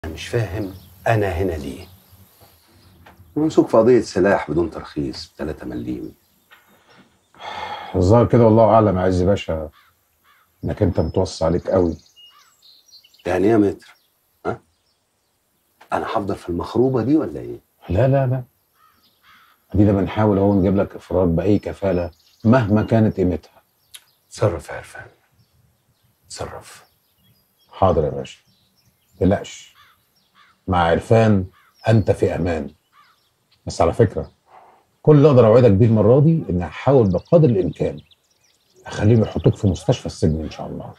أنا مش فاهم أنا هنا ليه ممسوك في قضية سلاح بدون ترخيص ب 3 مليم الظاهر كده والله اعلم يا عز باشا انك انت متوصي عليك قوي يعني إيه يا متر ها أنا هفضل في المخروبة دي ولا إيه؟ لا لا لا ادينا بنحاول اهو نجيب لك افراد باي كفاله مهما كانت قيمتها تصرف يا عرفان تصرف حاضر يا باشا تقلقش مع عرفان انت في امان بس على فكره كل اللي اقدر اوعدك بيه المره دي اني هحاول بقدر الامكان اخليهم يحطوك في مستشفى السجن ان شاء الله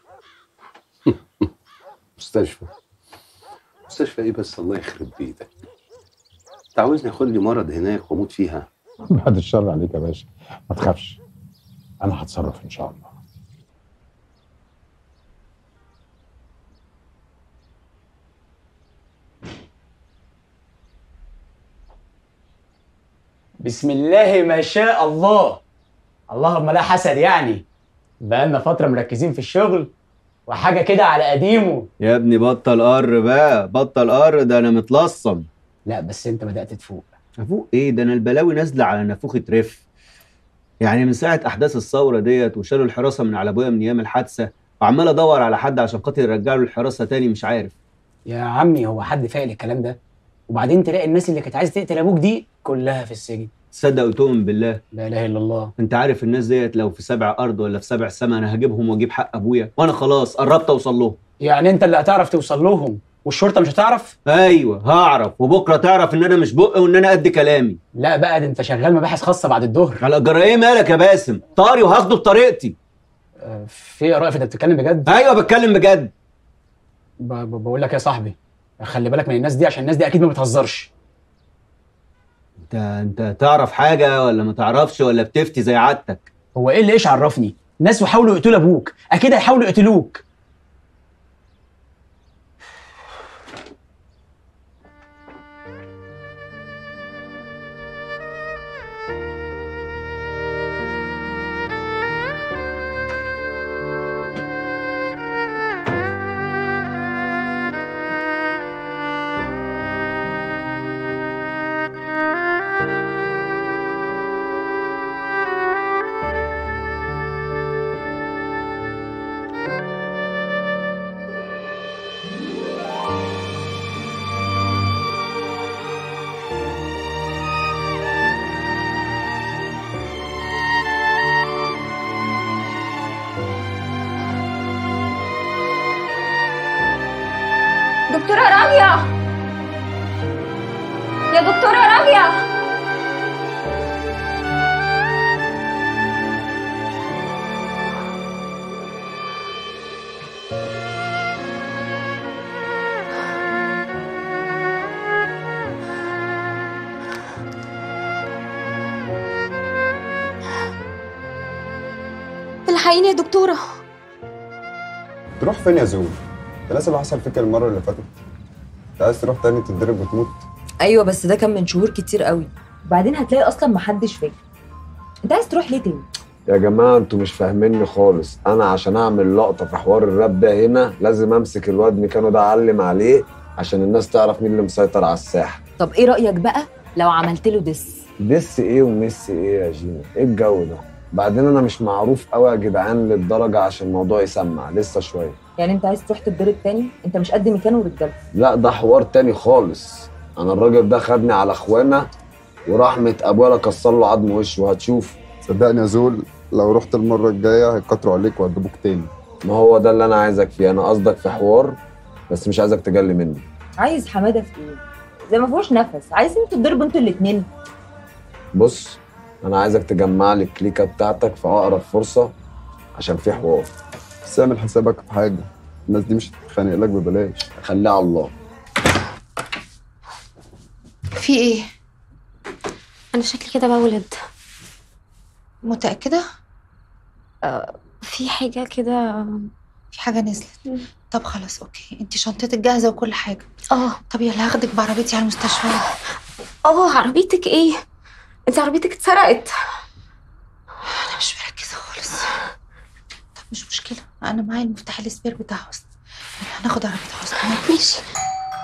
مستشفى مستشفى إيه بس الله يخرب بيتك أنت عاوزني آخد لي مرض هناك وأموت فيها بعد الشر عليك يا باشا ما تخافش انا هتصرف ان شاء الله بسم الله ما شاء الله اللهم لا حسد يعني بقالنا فترة مركزين في الشغل وحاجة كده على قديمه يا ابني بطل قر بقى بطل قر ده انا متلصم لا بس انت بدأت تفوق افوق ايه ده انا البلاوي نازله على نافوخه رف يعني من ساعه احداث الثوره ديت وشالوا الحراسه من على ابويا من ايام الحادثه وعمال ادور على حد عشان خاطر يرجع له الحراسه تاني مش عارف يا عمي هو حد فاعل الكلام ده وبعدين تلاقي الناس اللي كانت عايزة تقتل ابوك دي كلها في السجن تصدق وتؤمن بالله لا اله الا الله انت عارف الناس ديت لو في سبع ارض ولا في سبع سما انا هجيبهم واجيب حق ابويا وانا خلاص قربت اوصل لهم يعني انت اللي هتعرف توصل لهم والشرطة مش هتعرف ايوه هعرف وبكره تعرف ان انا مش بق وان انا قد كلامي لا بقى ده انت شغال مباحث خاصة بعد الظهر على جرايه مالك يا باسم طاري وهاخده بطريقتي آه، في يا رائف انت بتتكلم بجد ايوه بتكلم بجد ب- ب- بقول لك يا صاحبي خلي بالك من الناس دي عشان الناس دي اكيد ما بتهزرش انت انت تعرف حاجه ولا ما تعرفش ولا بتفتي زي عادتك هو ايه اللي ايش عرفني ناس وحاولوا يقتلوا ابوك اكيد هيحاولوا يقتلوك دكتورة راجية يا دكتورة راجية الحقيني يا دكتورة تروح فين يا زول؟ انت لسه اللي حصل فيك المره اللي فاتت انت عايز تروح تاني تتضرب وتموت ايوه بس ده كان من شهور كتير قوي وبعدين هتلاقي اصلا محدش فاكر انت عايز تروح ليه تاني يا جماعة انتوا مش فاهميني خالص انا عشان اعمل لقطة في حوار الراب ده هنا لازم امسك الواد ميكانو ده اعلم عليه عشان الناس تعرف مين اللي مسيطر على الساحة طب ايه رايك بقى لو عملت له دس دس ايه وميس ايه يا جينا ايه الجو ده بعدين انا مش معروف قوي يا جدعان للدرجة عشان الموضوع يسمع لسه شوية يعني انت عايز تروح تتضرب تاني انت مش قد مكانه ورجالته لا ده حوار تاني خالص انا الراجل ده خدني على اخوانا ورحمة ابويا كسر له عظم وشه وهتشوف صدقني يا زول لو رحت المره الجايه هيكتروا عليك ويعذبوك تاني ما هو ده اللي انا عايزك فيه انا قصدك في حوار بس مش عايزك تجلي مني عايز حماده في ايه زي ما فيهوش نفس عايز انتوا تضربوا انتوا الاتنين بص انا عايزك تجمع لي الكليكه بتاعتك في اقرب فرصه عشان في حوار بس اعمل حسابك في حاجه الناس دي مش هتتخانق لك ببلاش خليها على الله في ايه؟ أنا شكلي كده بولد متأكدة؟ في حاجة كده في حاجة نزلت طب خلاص اوكي انت شنطتك جاهزة وكل حاجة اه طب يلا هاخدك بعربيتي على المستشفى اه عربيتك ايه انت عربيتك اتسرقت انا مش مركزة خالص طب مش مشكلة انا معايا المفتاح السبير بتاع حسن يلا هناخد عربية حسن يلا. ماشي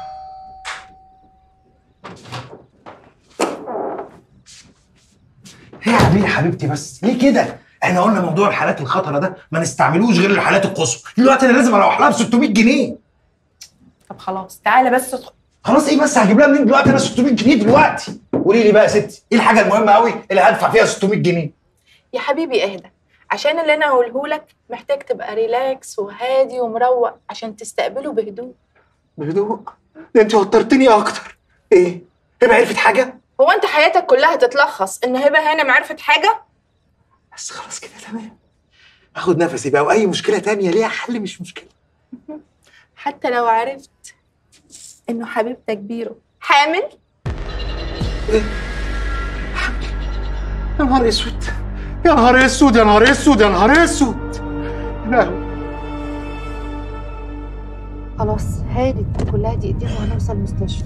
ليه يا حبيبتي بس ليه كده احنا قلنا موضوع الحالات الخطره ده ما نستعملوش غير الحالات القصوى دلوقتي انا لازم اروح لها ب 600 جنيه طب خلاص تعالى بس ادخل خلاص ايه بس هجيب لها منين دلوقتي انا 600 جنيه دلوقتي قولي لي بقى يا ستي ايه الحاجه المهمه قوي اللي هدفع فيها 600 جنيه يا حبيبي اهدى عشان اللي انا هقوله لك محتاج تبقى ريلاكس وهادي ومروق عشان تستقبله بهدوء بهدوء ده انت وترتني اكتر ايه هبه عرفت حاجه هو انت حياتك كلها تتلخص ان هبه هانم عرفت حاجه بس خلاص كده تمام اخد نفسي بقى واي مشكله تانية ليها حل مش مشكله حتى لو عرفت انه حبيبتك بيرو حامل يا نهار اسود يا نهار اسود يا نهار اسود يا نهار اسود لا خلاص هانت كلها دقيقتين وهنوصل المستشفى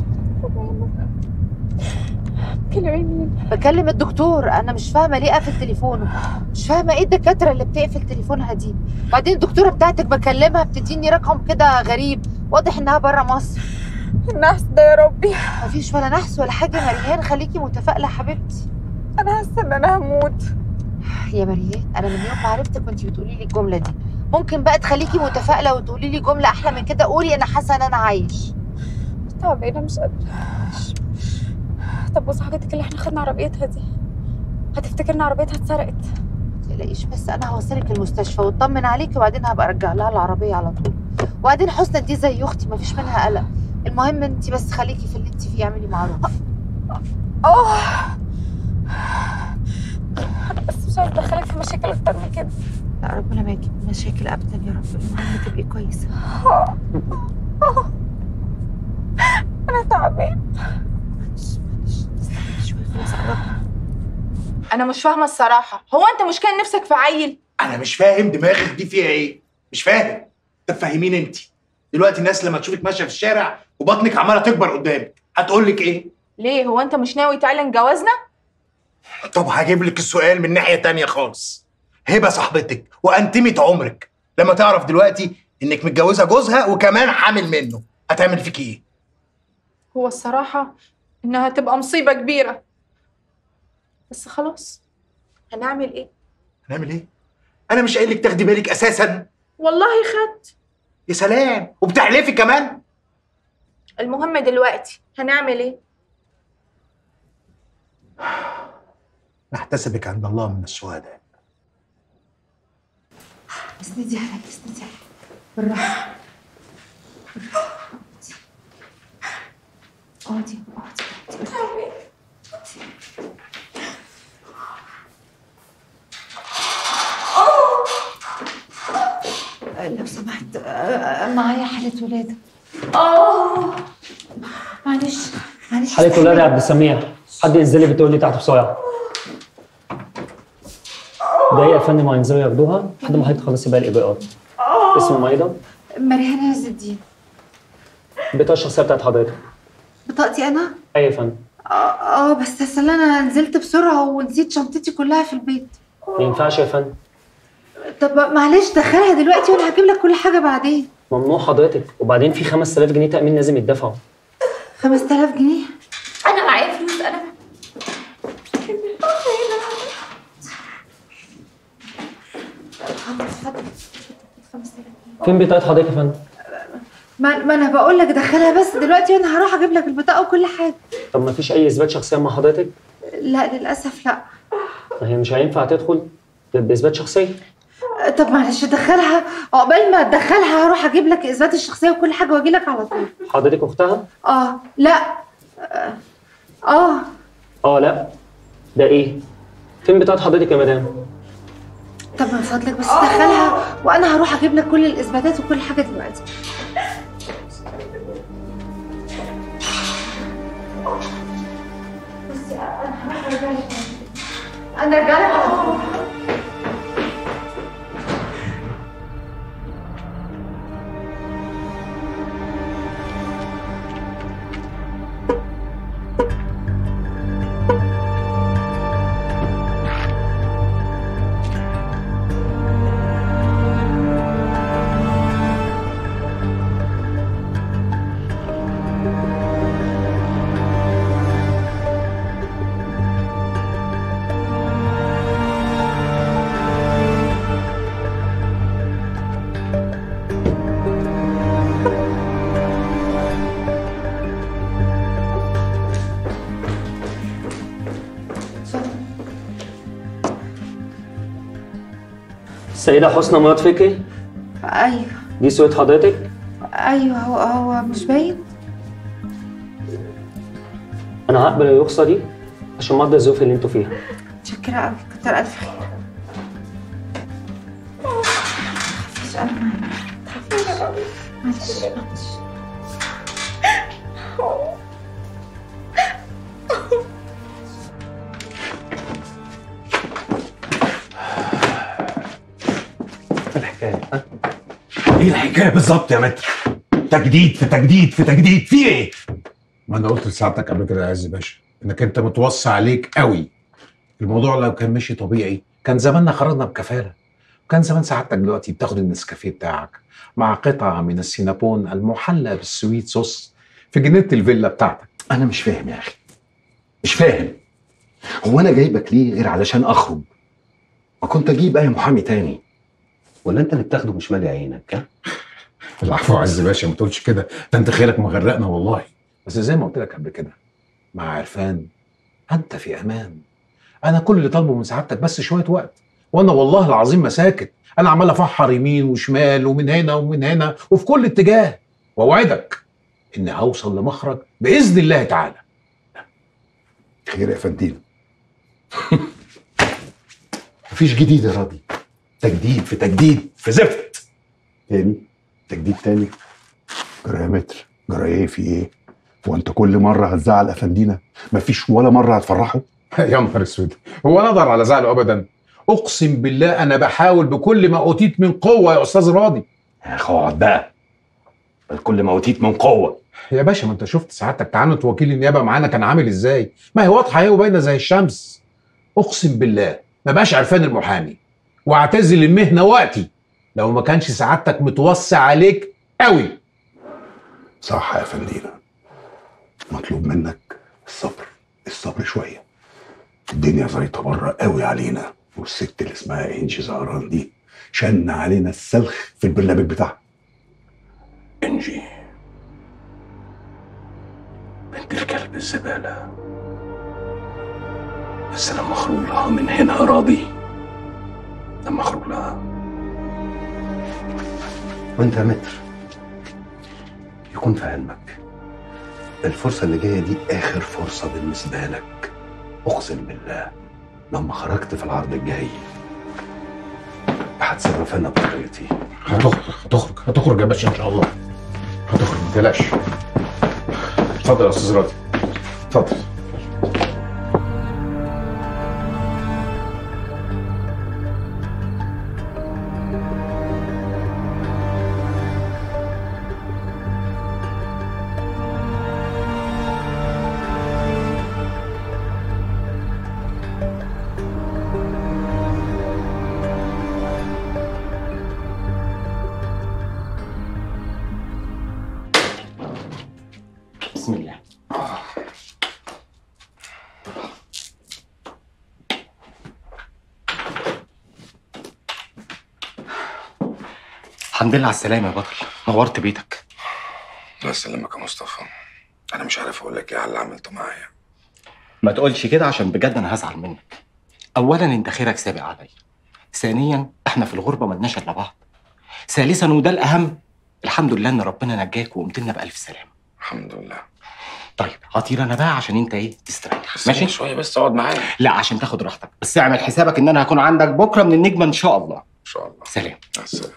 كلمي مين بكلم الدكتور انا مش فاهمه ليه قافل تليفونه مش فاهمه ايه الدكاتره اللي بتقفل تليفونها دي بعدين الدكتوره بتاعتك بكلمها بتديني رقم كده غريب واضح انها بره مصر النحس ده يا ربي مفيش ولا نحس ولا حاجه يا مريان خليكي متفائله يا حبيبتي انا حاسه ان انا هموت يا مريان انا من يوم ما عرفتك وانت بتقولي لي الجمله دي ممكن بقى تخليكي متفائله وتقولي لي جمله احلى من كده قولي انا حاسه ان انا عايش تعبانه مش قادره طب بص حضرتك اللي احنا خدنا عربيتها دي هتفتكر ان عربيتها اتسرقت تقلقيش بس انا هوصلك المستشفى واطمن عليكي وبعدين هبقى ارجع لها العربيه على طول وبعدين حسنى دي زي اختي مفيش منها قلق المهم انت بس خليكي في اللي انت فيه اعملي معروف اه انا بس مش عايزه ادخلك في مشاكل اكتر من كده لا ربنا ما يجيب مشاكل ابدا يا رب المهم تبقي كويسه انا تعبان شويه خلاص قربت انا مش فاهمه الصراحه هو انت مش كان نفسك في عيل انا مش فاهم دماغك دي فيها ايه مش فاهم طب فهميني انت دلوقتي الناس لما تشوفك ماشيه في الشارع وبطنك عماله تكبر قدامك هتقول لك ايه ليه هو انت مش ناوي تعلن جوازنا طب هجيب لك السؤال من ناحيه تانية خالص هبه صاحبتك وانتمه عمرك لما تعرف دلوقتي انك متجوزه جوزها وكمان حامل منه هتعمل فيك ايه هو الصراحه انها تبقى مصيبه كبيره بس خلاص هنعمل ايه هنعمل ايه انا مش قايل لك تاخدي بالك اساسا والله خدت يا سلام وبتحلفي كمان المهم دلوقتي هنعمل ايه نحتسبك عند الله من الشهداء اسندي عليا اسندي عليا بالراحه بالراحه اقعدي اقعدي اقعدي آه، لو سمحت آه، معايا حالة ولادة اه معلش معلش حالة ولاد يا عبد السميع حد ينزل لي بتقول لي تحت بسرعة دقيقة يا فندم هينزلوا ياخدوها لحد ما حضرتك تخلصي باقي الإجراءات اسمه مايدة مريهانة عز الدين البطاقة الشخصية بتاعت حضرتك بطاقتي أنا؟ أيوة يا فندم اه اه بس اصل انا نزلت بسرعة ونسيت شنطتي كلها في البيت ما ينفعش يا فندم طب معلش دخلها دلوقتي وانا هجيب لك كل حاجة بعدين ممنوع حضرتك وبعدين في 5000 جنيه تأمين لازم يدفعوا 5000 جنيه انا معايا فلوس انا حاضر حاضر 5000 فين بطاقة حضرتك يا فندم؟ ما, ما انا بقول لك دخلها بس دلوقتي وانا هروح اجيب لك البطاقة وكل حاجة طب ما فيش أي إثبات شخصية مع حضرتك؟ لا للأسف لا ما هي مش هينفع تدخل غير بإثبات شخصية طب معلش دخلها عقبال ما تدخلها هروح اجيب لك اثبات الشخصيه وكل حاجه واجي لك على طول حضرتك أختها؟ اه لا اه اه أه لا ده إيه؟ فين بطاقة حضرتك يا مدام؟ طب من فضلك بس دخلها وانا هروح اجيب لك كل الاثباتات وكل حاجه دلوقتي بصي انا هروح ارجع لك انا ارجع لك على طول السيدة حسنى مراد فكري ايوه دي صورة حضرتك ايوه هو هو مش باين أنا هقبل الرخصة دي عشان مرضى الظروف اللي انتوا فيها متشكرة قوي كتر الف خير مفيش انا معاك معلش معلش الحكايه ها؟ ايه الحكايه بالظبط يا متر؟ تجديد في تجديد في تجديد في ايه؟ ما انا قلت لسعادتك قبل كده يا عز باشا انك انت متوصي عليك قوي الموضوع لو كان مشي طبيعي كان زماننا خرجنا بكفاله وكان زمان سعادتك دلوقتي بتاخد النسكافيه بتاعك مع قطعه من السينابون المحلى بالسويت صوص في جنينه الفيلا بتاعتك انا مش فاهم يا اخي مش فاهم هو انا جايبك ليه غير علشان اخرج ما كنت اجيب اي محامي تاني ولا انت اللي بتاخده مش مالي عينك ها؟ العفو يا عز باشا ما تقولش كده ده انت خيرك مغرقنا والله بس زي ما قلت لك قبل كده مع عرفان انت في امان انا كل اللي طالبه من سعادتك بس شويه وقت وانا والله العظيم ما ساكت انا عمال افحر يمين وشمال ومن هنا ومن هنا وفي كل اتجاه واوعدك اني هوصل لمخرج باذن الله تعالى خير يا فندينا مفيش جديد يا راضي تجديد في تجديد في زفت تاني تجديد تاني جرى يا متر جرى ايه في ايه هو انت كل مره هتزعل افندينا مفيش ولا مره هتفرحه يا نهار اسود هو انا اقدر على زعله ابدا اقسم بالله انا بحاول بكل ما اوتيت من قوه يا استاذ راضي يا اخي اقعد بقى كل ما اوتيت من قوه يا باشا ما انت شفت سعادتك تعنت وكيل النيابه معانا كان عامل ازاي ما هي واضحه اهي وباينه زي الشمس اقسم بالله ما بقاش عرفان المحامي واعتزل المهنه وقتي لو ما كانش سعادتك متوصي عليك قوي صح يا فندينا مطلوب منك الصبر الصبر شويه الدنيا زيطه بره قوي علينا والست اللي اسمها انجي زهران دي شن علينا السلخ في البرنامج بتاعها انجي بنت الكلب الزبالة بس لما اخرج لها من هنا راضي لما اخرج لها وانت يا متر يكون في علمك الفرصة اللي جاية دي آخر فرصة بالنسبة لك أقسم بالله لما خرجت في العرض الجاي هتصرف أنا بطريقتي هتخرج هتخرج هتخرج يا باشا ان شاء الله هتخرج ما تقلقش اتفضل يا استاذ راضي اتفضل بسم الله الحمد لله على السلامة يا بطل نورت بيتك الله يسلمك يا مصطفى انا مش عارف اقول لك ايه على اللي عملته معايا ما تقولش كده عشان بجد انا هزعل منك اولا انت خيرك سابق عليا ثانيا احنا في الغربة ملناش الا بعض ثالثا وده الاهم الحمد لله ان ربنا نجاك وقمت لنا بالف سلامة الحمد لله طيب هطير انا بقى عشان انت ايه تستريح ماشي شويه بس اقعد معايا ان لا عشان تاخد راحتك بس اعمل حسابك ان انا هكون عندك بكره من النجمه ان شاء الله شاء الله سلام مع السلامه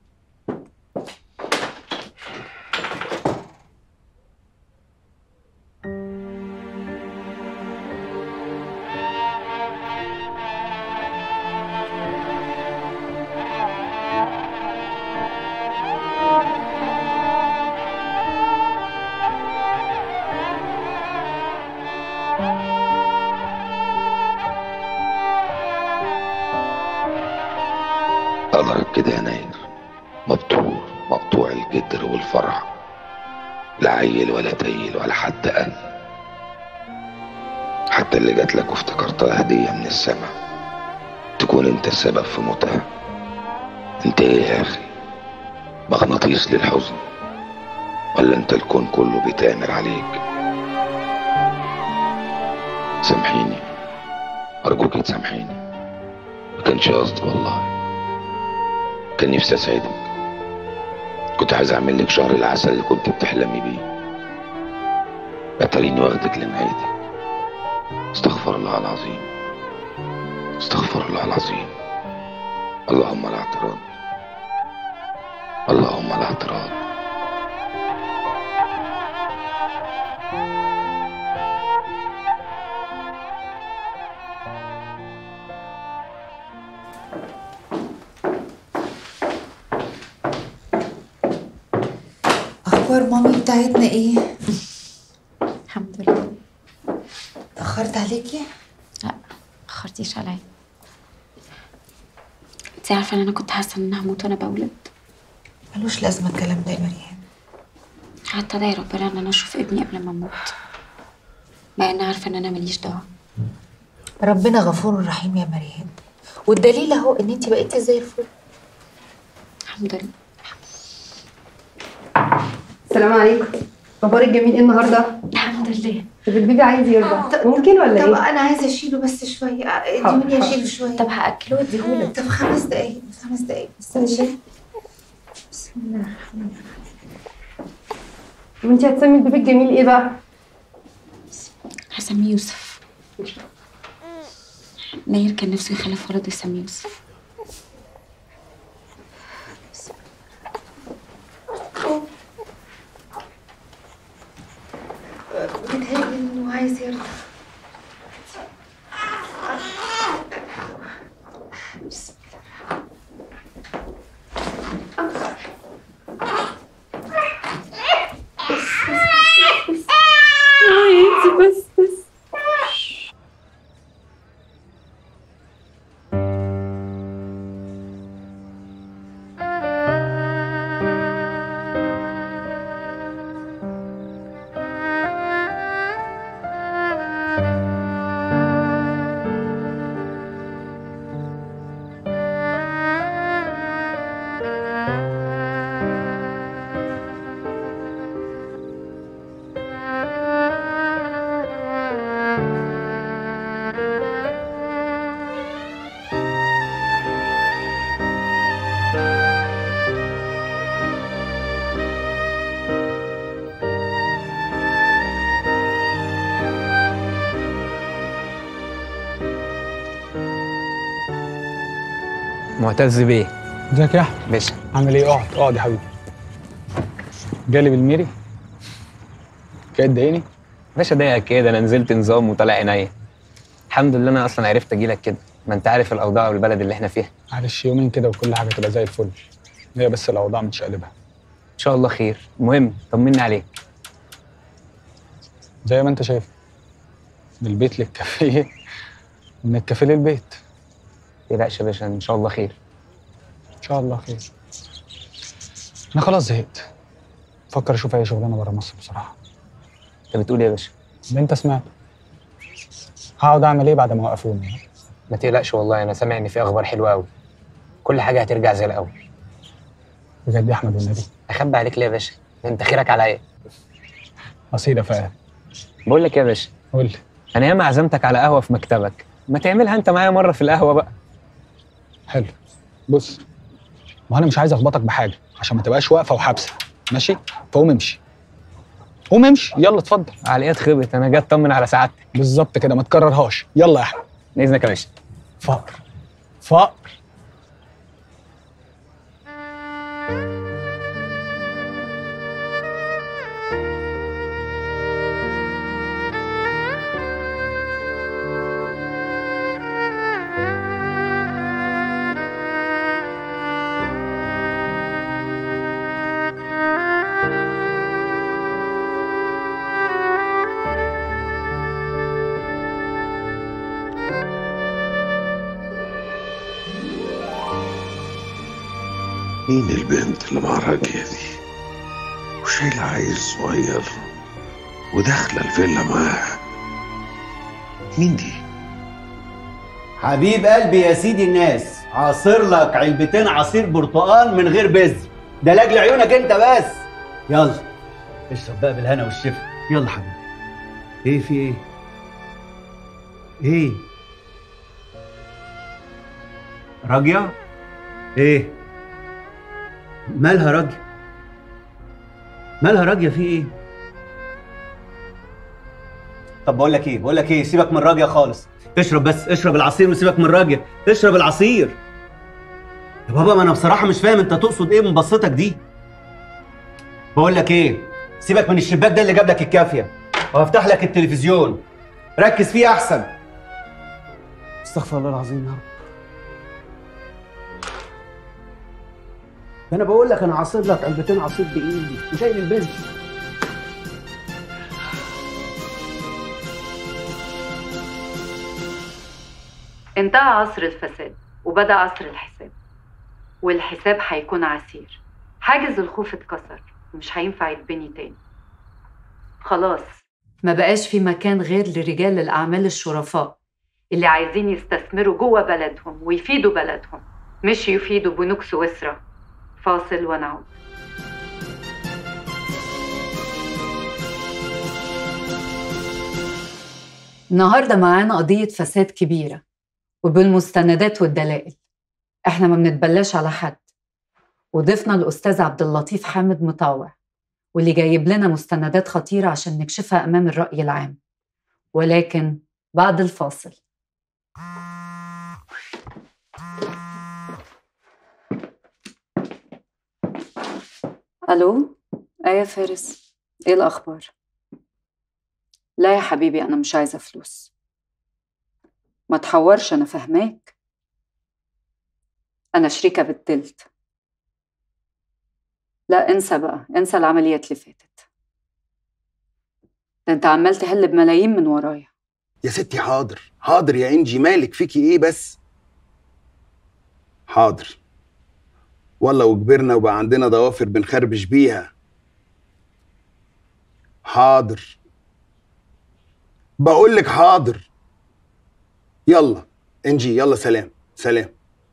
قدرك كده يا ناير مبتور مقطوع الجدر والفرع لا عيل ولا تيل ولا حد قال حتى اللي جات لك وافتكرتها هدية من السماء تكون انت السبب في موتها انت ايه يا اخي مغناطيس للحزن ولا انت الكون كله بيتآمر عليك سامحيني ارجوك تسامحيني ما كانش قصدي والله كان نفسي اسعدك كنت عايز اعمل لك شهر العسل اللي كنت بتحلمي بيه اتريني واخدك لنهايتي استغفر الله العظيم استغفر الله العظيم اللهم لا اعتراض اللهم لا اعتراض اخبار مامي بتاعتنا ايه الحمد لله اتاخرت عليكي لا اخرتيش عليا انت عارفه ان انا كنت حاسه ان انا هموت وانا بولد ملوش لازمه الكلام ده يا مريم حتى ادعي ربنا ان انا اشوف ابني قبل ما اموت مع اني عارفه ان انا ماليش دعوه ربنا غفور رحيم يا مريم والدليل اهو ان انت بقيتي زي الفل الحمد لله السلام عليكم اخبارك جميل ايه النهارده الحمد لله طب البيبي عايز يرضع ممكن ولا طب ايه انا عايزه اشيله بس شويه حاضر، اديني حاضر. اشيله شويه طب هاكله واديهولك طب خمس دقايق خمس دقايق بس ماشي. عشان بسم الله الرحمن الرحيم وانت هتسمي البيبي الجميل ايه بقى هسميه يوسف ناير كان نفسه يخلف ولد ويسميه يوسف بيتهيألي انه عايز يرضى بس بس معتز بيه ازيك يا احمد باشا عامل ايه اقعد اقعد يا حبيبي جالي بالميري كده تضايقني باشا ضايقك كده انا نزلت نظام وطالع عينيا الحمد لله انا اصلا عرفت اجي لك كده ما انت عارف الاوضاع والبلد اللي احنا فيها معلش يومين كده وكل حاجه تبقى زي الفل هي بس الاوضاع متشقلبه ان شاء الله خير المهم طمني عليك زي ما انت شايف من البيت للكافيه من الكافيه للبيت تقلقش يا باشا ان شاء الله خير ان شاء الله خير انا خلاص زهقت فكر اشوف اي شغلانه بره مصر بصراحه انت بتقول ايه يا باشا اللي انت سمعته هقعد اعمل ايه بعد ما وقفوني ما تقلقش والله انا سامع ان في اخبار حلوه قوي كل حاجه هترجع زي الاول بجد يا احمد والنبي اخبي عليك ليه يا باشا ده انت خيرك عليا اصيل يا فؤاد بقول لك إيه يا باشا قول لي انا ياما عزمتك على قهوه في مكتبك ما تعملها انت معايا مره في القهوه بقى حلو بص ما انا مش عايز اخبطك بحاجه عشان ما تبقاش واقفه وحابسه ماشي فقوم امشي قوم امشي يلا اتفضل على ايه خبط انا جاي اطمن على سعادتك بالظبط كده ما تكررهاش يلا يا احمد باذنك يا باشا فقر فقر مين البنت اللي مع الراجية دي وشايلة عيل صغير وداخلة الفيلا معاها مين دي؟ حبيب قلبي يا سيدي الناس عاصر لك علبتين عصير برتقال من غير بذر ده لاجل عيونك انت بس يلا اشرب بقى بالهنا والشفا يلا حبيبي ايه في ايه ايه راجية ايه مالها راجية مالها راجية في ايه طب بقول لك ايه بقول لك ايه سيبك من راجية خالص اشرب بس اشرب العصير وسيبك من راجية اشرب العصير يا بابا ما انا بصراحة مش فاهم انت تقصد ايه من بصتك دي بقول لك ايه سيبك من الشباك ده اللي جاب لك الكافية وهفتح لك التلفزيون ركز فيه احسن استغفر الله العظيم يا رب ده انا بقول لك انا عاصر لك علبتين عصير بايدي وشايل البنت انتهى عصر الفساد وبدأ عصر الحساب والحساب هيكون عسير حاجز الخوف اتكسر ومش هينفع يتبني تاني خلاص ما بقاش في مكان غير لرجال الأعمال الشرفاء اللي عايزين يستثمروا جوه بلدهم ويفيدوا بلدهم مش يفيدوا بنوك سويسرا فاصل ونعود النهارده معانا قضية فساد كبيرة وبالمستندات والدلائل احنا ما بنتبلاش على حد وضيفنا الأستاذ عبد اللطيف حامد مطاوع واللي جايب لنا مستندات خطيرة عشان نكشفها أمام الرأي العام ولكن بعد الفاصل ألو أيه يا فارس إيه الأخبار؟ لا يا حبيبي أنا مش عايزة فلوس ما تحورش أنا فهماك أنا شريكة بالتلت لا انسى بقى انسى العمليات اللي فاتت ده انت عمال تهل بملايين من ورايا يا ستي حاضر حاضر يا انجي مالك فيكي ايه بس حاضر والله وكبرنا وبقى عندنا ضوافر بنخربش بيها حاضر بقول لك حاضر يلا انجي يلا سلام سلام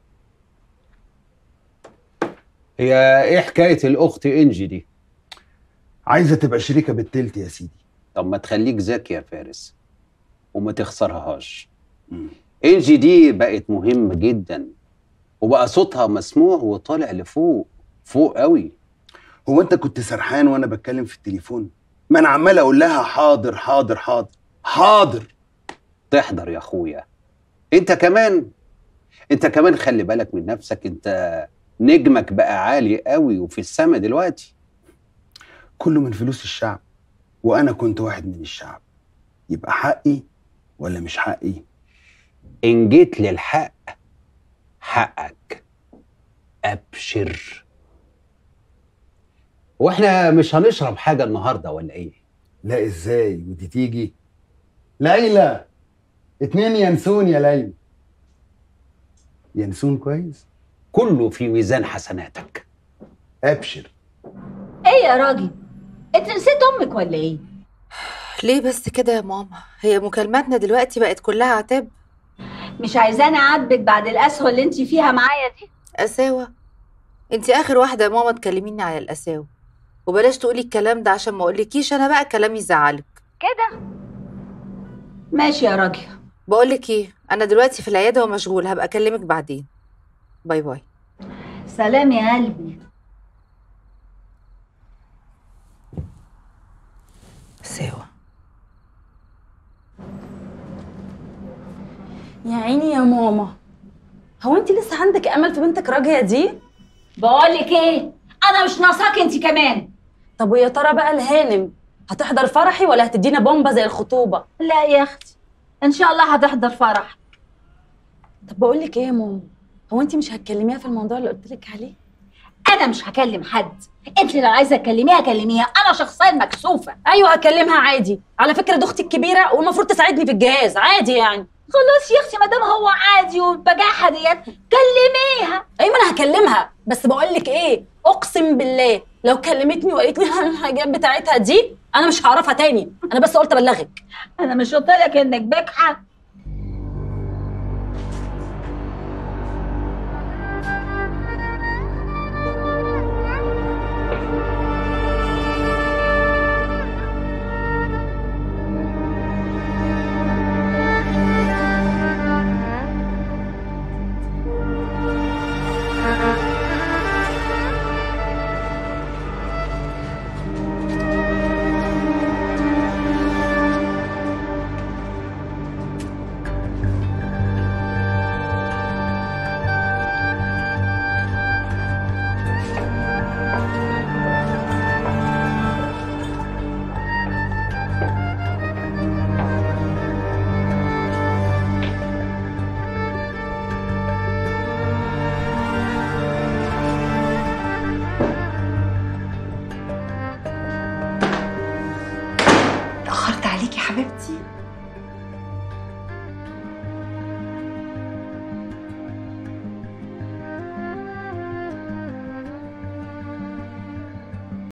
هي ايه حكايه الاخت انجي دي عايزه تبقى شريكه بالتلت يا سيدي طب ما تخليك ذكي يا فارس وما تخسرهاش انجي دي بقت مهمه جدا وبقى صوتها مسموع وطالع لفوق فوق قوي هو انت كنت سرحان وانا بتكلم في التليفون ما انا عمال اقول لها حاضر حاضر حاضر حاضر تحضر يا اخويا انت كمان انت كمان خلي بالك من نفسك انت نجمك بقى عالي قوي وفي السما دلوقتي كله من فلوس الشعب وانا كنت واحد من الشعب يبقى حقي ولا مش حقي ان جيت للحق حقك ابشر واحنا مش هنشرب حاجه النهارده ولا ايه لا ازاي ودي تيجي ليلى اتنين ينسون يا ليلى ينسون كويس كله في ميزان حسناتك ابشر ايه يا راجل انت نسيت امك ولا ايه ليه بس كده يا ماما هي مكالماتنا دلوقتي بقت كلها عتاب مش عايزاني اعاتبك بعد القسوه اللي انت فيها معايا دي قساوة انت اخر واحدة يا ماما تكلميني على القساوة وبلاش تقولي الكلام ده عشان ما اقولكيش انا بقى كلامي يزعلك كده ماشي يا راجل بقولك ايه انا دلوقتي في العيادة ومشغول هبقى اكلمك بعدين باي باي سلام يا قلبي سوا يا عيني يا ماما هو انت لسه عندك امل في بنتك راجيه دي بقولك ايه انا مش ناقصاك انت كمان طب ويا ترى بقى الهانم هتحضر فرحي ولا هتدينا بومبا زي الخطوبه لا يا اختي ان شاء الله هتحضر فرح طب بقول لك ايه يا ماما هو انت مش هتكلميها في الموضوع اللي قلت لك عليه انا مش هكلم حد انت لو عايزه تكلميها كلميها انا شخصيا مكسوفه ايوه هكلمها عادي على فكره دي اختي الكبيره والمفروض تساعدني في الجهاز عادي يعني خلاص يا اختي ما دام هو عادي والبجاحه ديت كلميها ايوه انا هكلمها بس بقول لك ايه اقسم بالله لو كلمتني وقالت لي عن الحاجات بتاعتها دي انا مش هعرفها تاني انا بس قلت ابلغك انا مش قلت لك انك بجحه حبيبتي